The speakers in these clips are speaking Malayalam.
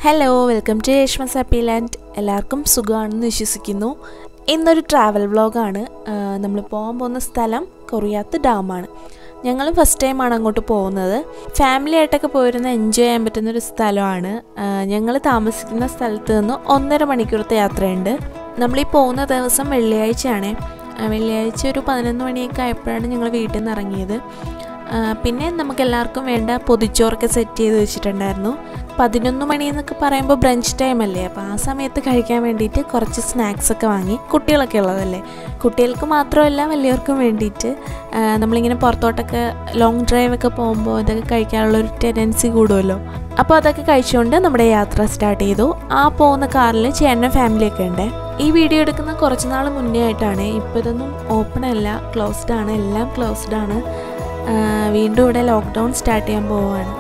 hello welcome to Reshma's happy land എല്ലാവർക്കും സുഖമാണെന്ന് വിശ്വസിക്കുന്നു ഇന്നൊരു ട്രാവൽ വ്ളോഗാണ് നമ്മൾ പോകാൻ പോകുന്ന സ്ഥലം കൊറിയാത്ത് ഡാമാണ് ഞങ്ങൾ ഫസ്റ്റ് ടൈമാണ് അങ്ങോട്ട് പോകുന്നത് ഫാമിലി ആയിട്ടൊക്കെ പോയിരുന്ന എൻജോയ് ചെയ്യാൻ പറ്റുന്ന ഒരു സ്ഥലമാണ് ഞങ്ങൾ താമസിക്കുന്ന സ്ഥലത്ത് നിന്ന് ഒന്നര മണിക്കൂറത്തെ യാത്രയുണ്ട് നമ്മളീ പോകുന്ന ദിവസം വെള്ളിയാഴ്ചയാണ് വെള്ളിയാഴ്ച ഒരു പതിനൊന്ന് മണിയൊക്കെ ആയപ്പോഴാണ് ഞങ്ങൾ വീട്ടിൽ നിന്ന് ഇറങ്ങിയത് പിന്നെ നമുക്ക് എല്ലാവർക്കും വേണ്ട പൊതിച്ചോറൊക്കെ സെറ്റ് ചെയ്ത് വെച്ചിട്ടുണ്ടായിരുന്നു പതിനൊന്ന് മണി എന്നൊക്കെ പറയുമ്പോൾ ബ്രഞ്ച് ടൈം അല്ലേ അപ്പോൾ ആ സമയത്ത് കഴിക്കാൻ വേണ്ടിയിട്ട് കുറച്ച് സ്നാക്സ് ഒക്കെ വാങ്ങി കുട്ടികളൊക്കെ ഉള്ളതല്ലേ കുട്ടികൾക്ക് മാത്രമല്ല വലിയവർക്കും വേണ്ടിയിട്ട് നമ്മളിങ്ങനെ പുറത്തോട്ടൊക്കെ ലോങ് ഡ്രൈവ് ഒക്കെ പോകുമ്പോൾ ഇതൊക്കെ കഴിക്കാനുള്ള ഒരു ടെൻഡൻസി കൂടുമല്ലോ അപ്പോൾ അതൊക്കെ കഴിച്ചുകൊണ്ട് നമ്മുടെ യാത്ര സ്റ്റാർട്ട് ചെയ്തു ആ പോകുന്ന കാറിൽ ചേട്ടനും ഫാമിലിയൊക്കെ ഉണ്ട് ഈ വീഡിയോ എടുക്കുന്ന കുറച്ച് നാൾ മുന്നേ ആയിട്ടാണ് ഇപ്പോൾ ഇതൊന്നും ഓപ്പൺ അല്ല ക്ലോസ്ഡ് ആണ് എല്ലാം ക്ലോസ്ഡ് ആണ് വീണ്ടും ഇവിടെ ലോക്ക്ഡൗൺ സ്റ്റാർട്ട് ചെയ്യാൻ പോവുകയാണ്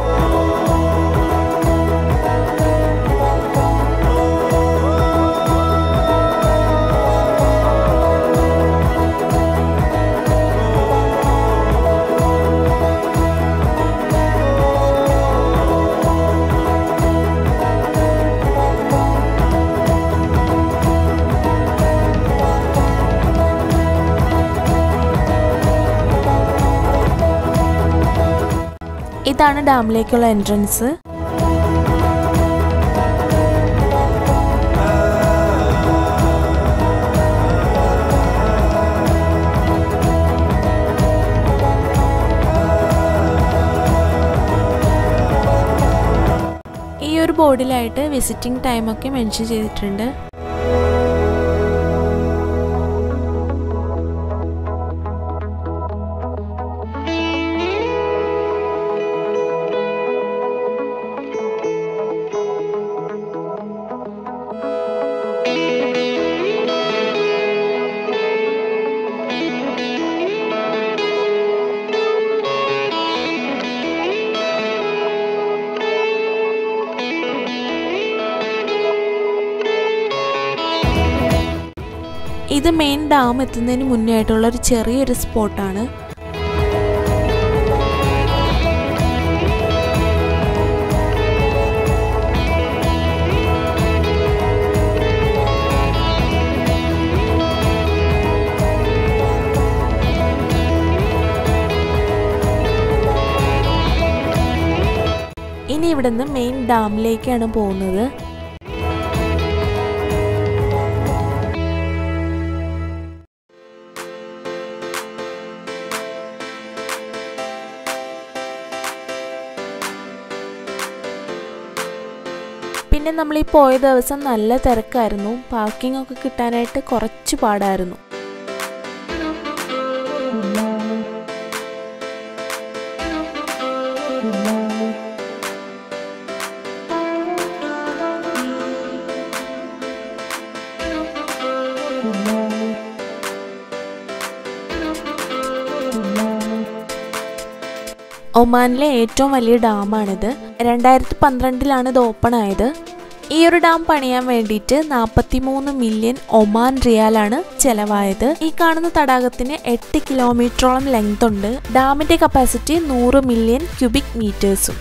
ഇതാണ് ഡാമിലേക്കുള്ള എൻട്രൻസ് ഈ ഒരു ബോർഡിലായിട്ട് വിസിറ്റിംഗ് ടൈമൊക്കെ മെൻഷൻ ചെയ്തിട്ടുണ്ട് ഇത് മെയിൻ ഡാം എത്തുന്നതിന് മുന്നേ ആയിട്ടുള്ള ഒരു ചെറിയൊരു സ്പോട്ടാണ് ഇനി ഇവിടുന്ന് മെയിൻ ഡാമിലേക്കാണ് പോകുന്നത് പിന്നെ നമ്മൾ ഈ പോയ ദിവസം നല്ല തിരക്കായിരുന്നു പാർക്കിംഗ് ഒക്കെ കിട്ടാനായിട്ട് കുറച്ച് പാടായിരുന്നു ഒമാനിലെ ഏറ്റവും വലിയ ഡാമാണിത് രണ്ടായിരത്തി പന്ത്രണ്ടിലാണ് ഇത് ഓപ്പൺ ആയത് ഈ ഒരു ഡാം പണിയാൻ വേണ്ടിയിട്ട് നാൽപ്പത്തി മൂന്ന് മില്യൺ ഒമാൻ റിയാലാണ് ചെലവായത് ഈ കാണുന്ന തടാകത്തിന് എട്ട് കിലോമീറ്ററോളം ലെങ്ത് ഉണ്ട് ഡാമിന്റെ കപ്പാസിറ്റി നൂറ് മില്യൺ ക്യൂബിക് മീറ്റേഴ്സും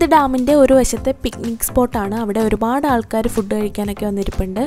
ഇത് ഡാമിൻ്റെ ഒരു വശത്തെ പിക്നിക് സ്പോട്ടാണ് അവിടെ ഒരുപാട് ആൾക്കാർ ഫുഡ് കഴിക്കാനൊക്കെ വന്നിരിപ്പുണ്ട്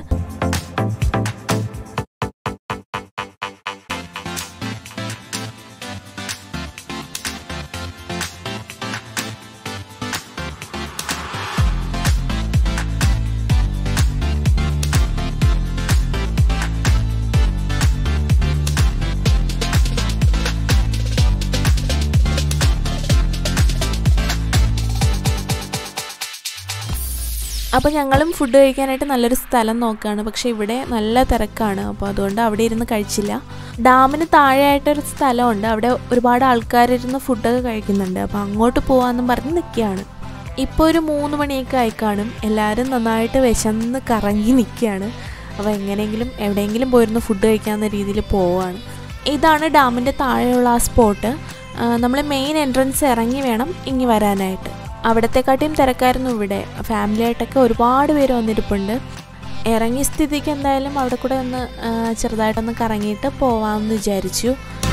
അപ്പോൾ ഞങ്ങളും ഫുഡ് കഴിക്കാനായിട്ട് നല്ലൊരു സ്ഥലം നോക്കുകയാണ് പക്ഷേ ഇവിടെ നല്ല തിരക്കാണ് അപ്പോൾ അതുകൊണ്ട് അവിടെ ഇരുന്ന് കഴിച്ചില്ല ഡാമിന് താഴെയായിട്ടൊരു സ്ഥലമുണ്ട് അവിടെ ഒരുപാട് ആൾക്കാരിരുന്ന് ഫുഡൊക്കെ കഴിക്കുന്നുണ്ട് അപ്പോൾ അങ്ങോട്ട് പോകാമെന്നും പറഞ്ഞ് നിൽക്കുകയാണ് ഇപ്പോൾ ഒരു മൂന്ന് മണിയൊക്കെ ആയി കാണും എല്ലാവരും നന്നായിട്ട് വിശന്ന് കറങ്ങി നിൽക്കുകയാണ് അപ്പോൾ എങ്ങനെയെങ്കിലും എവിടെയെങ്കിലും പോയിരുന്ന് ഫുഡ് കഴിക്കാവുന്ന രീതിയിൽ പോവുകയാണ് ഇതാണ് ഡാമിൻ്റെ താഴെയുള്ള ആ സ്പോട്ട് നമ്മൾ മെയിൻ എൻട്രൻസ് ഇറങ്ങി വേണം ഇങ്ങി വരാനായിട്ട് അവിടത്തെക്കാട്ടിയും തിരക്കായിരുന്നു ഇവിടെ ഫാമിലി ആയിട്ടൊക്കെ ഒരുപാട് പേര് വന്നിരിപ്പുണ്ട് ഇറങ്ങിയ സ്ഥിതിക്ക് എന്തായാലും അവിടെ കൂടെ ഒന്ന് ചെറുതായിട്ടൊന്ന് കറങ്ങിയിട്ട് പോവാമെന്ന് വിചാരിച്ചു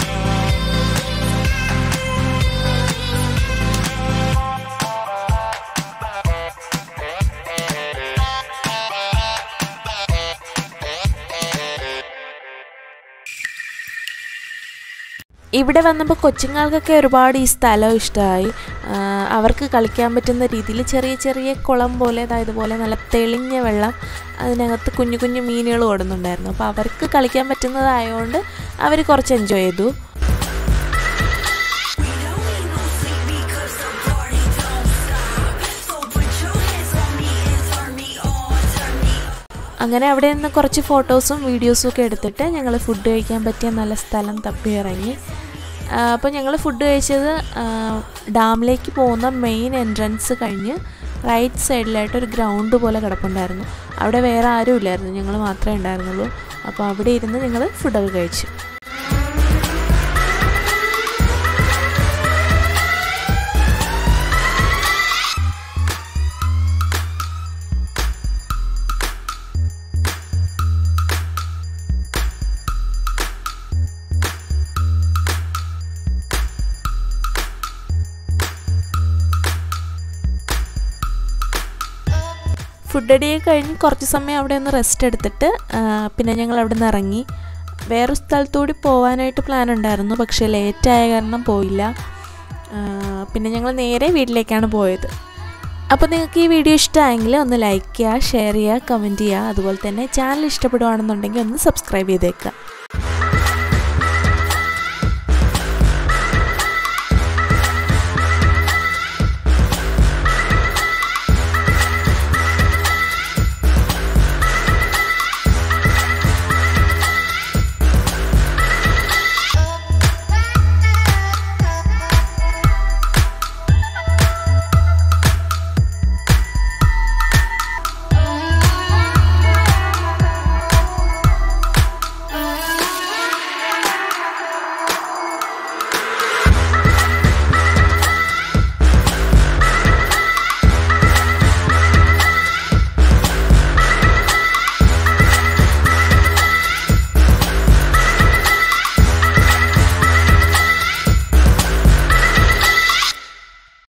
ഇവിടെ വന്നപ്പോൾ കൊച്ചുങ്ങൾക്കൊക്കെ ഒരുപാട് ഈ സ്ഥലം ഇഷ്ടമായി അവർക്ക് കളിക്കാൻ പറ്റുന്ന രീതിയിൽ ചെറിയ ചെറിയ കുളം പോലെ ഇതുപോലെ നല്ല തെളിഞ്ഞ വെള്ളം അതിനകത്ത് കുഞ്ഞു കുഞ്ഞു മീനുകൾ ഓടുന്നുണ്ടായിരുന്നു അപ്പോൾ അവർക്ക് കളിക്കാൻ പറ്റുന്നതായതുകൊണ്ട് അവർ കുറച്ച് എൻജോയ് ചെയ്തു അങ്ങനെ അവിടെ നിന്ന് കുറച്ച് ഫോട്ടോസും വീഡിയോസും ഒക്കെ എടുത്തിട്ട് ഞങ്ങൾ ഫുഡ് കഴിക്കാൻ പറ്റിയ നല്ല സ്ഥലം തപ്പി ഇറങ്ങി അപ്പോൾ ഞങ്ങൾ ഫുഡ് കഴിച്ചത് ഡാമിലേക്ക് പോകുന്ന മെയിൻ എൻട്രൻസ് കഴിഞ്ഞ് റൈറ്റ് സൈഡിലായിട്ട് ഒരു ഗ്രൗണ്ട് പോലെ കിടപ്പുണ്ടായിരുന്നു അവിടെ വേറെ ആരും ഇല്ലായിരുന്നു ഞങ്ങൾ മാത്രമേ ഉണ്ടായിരുന്നുള്ളൂ അപ്പോൾ അവിടെ ഇരുന്ന് ഞങ്ങൾ ഫുഡൊക്കെ കഴിച്ചു ഫുഡ് അടിയൊക്കെ കഴിഞ്ഞ് കുറച്ച് സമയം അവിടെ ഒന്ന് റെസ്റ്റ് എടുത്തിട്ട് പിന്നെ ഞങ്ങൾ അവിടെ നിന്ന് ഇറങ്ങി വേറൊരു സ്ഥലത്തൂടി പോകാനായിട്ട് പ്ലാൻ ഉണ്ടായിരുന്നു പക്ഷേ ലേറ്റായ കാരണം പോയില്ല പിന്നെ ഞങ്ങൾ നേരെ വീട്ടിലേക്കാണ് പോയത് അപ്പോൾ നിങ്ങൾക്ക് ഈ വീഡിയോ ഇഷ്ടമായെങ്കിൽ ഒന്ന് ലൈക്ക് ചെയ്യുക ഷെയർ ചെയ്യുക കമൻറ്റ് ചെയ്യുക അതുപോലെ തന്നെ ചാനൽ ഇഷ്ടപ്പെടുകയാണെന്നുണ്ടെങ്കിൽ ഒന്ന് സബ്സ്ക്രൈബ് ചെയ്തേക്കുക